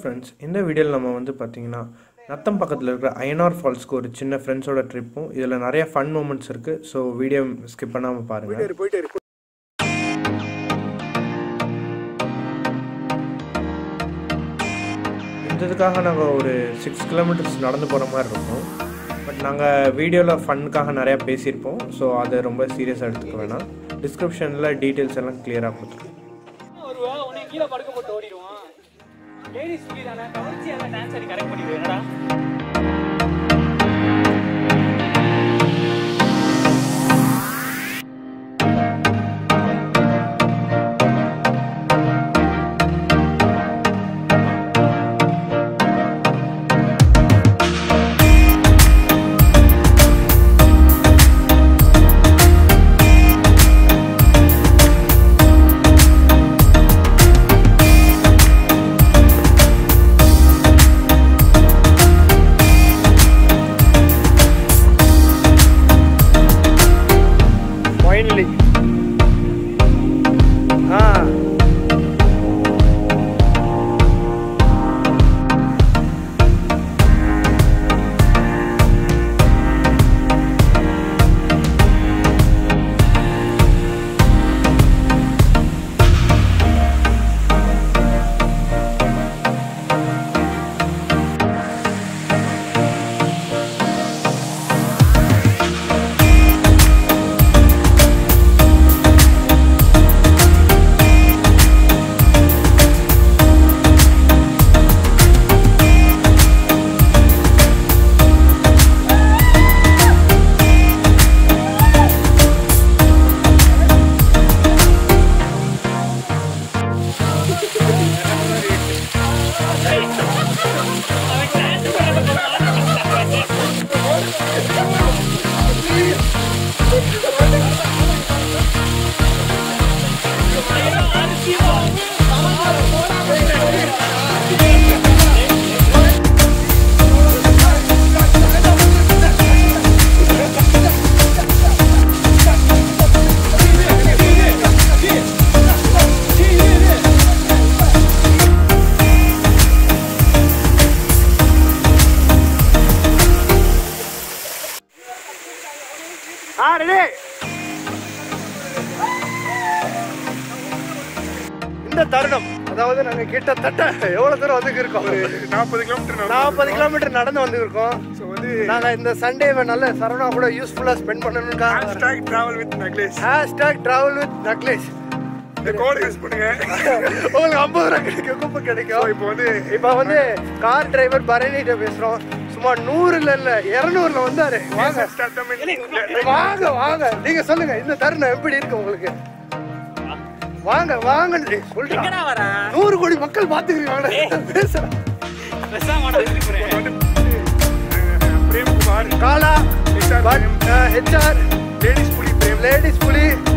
friends இந்த வீடியோவில் நம்ம வந்து பார்த்தீங்கன்னா நத்தம் பக்கத்தில் இருக்கிற அயனார் ஃபால்ஸ்க்கு ஒரு சின்ன ஃப்ரெண்ட்ஸோட ட்ரிப்பும் இதில் நிறைய ஃபன் மூமெண்ட்ஸ் இருக்குது ஸோ வீடியோ ஸ்கிப் பண்ணாமல் பாருங்கள் போயிட்டே இரு இந்த இதுக்காக நாங்கள் ஒரு சிக்ஸ் கிலோமீட்டர்ஸ் நடந்து போகிற மாதிரி இருக்கும் பட் நாங்கள் வீடியோவில் ஃபன்னுக்காக நிறையா பேசியிருப்போம் ஸோ அதை ரொம்ப சீரியஸாக எடுத்துக்க வேணாம் டிஸ்கிரிப்ஷனில் டீட்டெயில்ஸ் எல்லாம் கிளியராக கொடுத்துருக்கோம் வருவா உன்னை கீழே படுக்க போட்டு ஓடிடுவான் லேடிஸ் சொல்லி தானே கவனிச்சு எல்லாம் டான்ஸ் ஆடி கரெக்ட் பண்ணிடுவேன் என்னடா ஃபைனலி ஆ ஆ ரெடி இந்த தருணம் அதாவது நாங்க கிட்டத்தட்ட எவ்வளவு தூரம் வந்து இருக்கோம் ஒரு நாற்பது கிலோமீட்டர் நாற்பது கிலோமீட்டர் நடந்து வந்து இருக்கோம் ஸோ வந்து நாங்க இந்த சண்டேவை நல்ல சரவணா கூட யூஸ்ஃபுல்லா ஸ்பெண்ட் பண்ணணும்க்காக ஹேஷ்டாக் டிராவல் வித் நக்லேஸ் ஹேஷ்டாக் டிராவல் வித் நக்லேஷ் இந்த கோடை யூஸ் பண்ணுங்க உங்களுக்கு ஐம்பது ரூபா கிடைக்கும் குப்பை ஸோ கிடைக்கும் இப்போ வந்து இப்போ வந்து கார் டிரைவர் பரணிகிட்ட பேசுறோம் சும்மா நூறுல இல்ல இருநூறுல வந்தாரு வாங்க ஸ்டார்ட் தமிழ் வாங்க வாங்க நீங்க சொல்லுங்க இந்த தருணம் எப்படி இருக்கு உங்களுக்கு வாங்க வாங்க சொல்றேன் எங்கடா வர நூறு கோடி மக்கள் பாத்துக்கிறீங்க பேசுறேன் பெருசாக மாட்டேன் போறேன் வந்து பிரேம் குமார் காலா HR ஹெச்ஆர் லேடிஸ் புலி பிரேம் லேடிஸ் புலி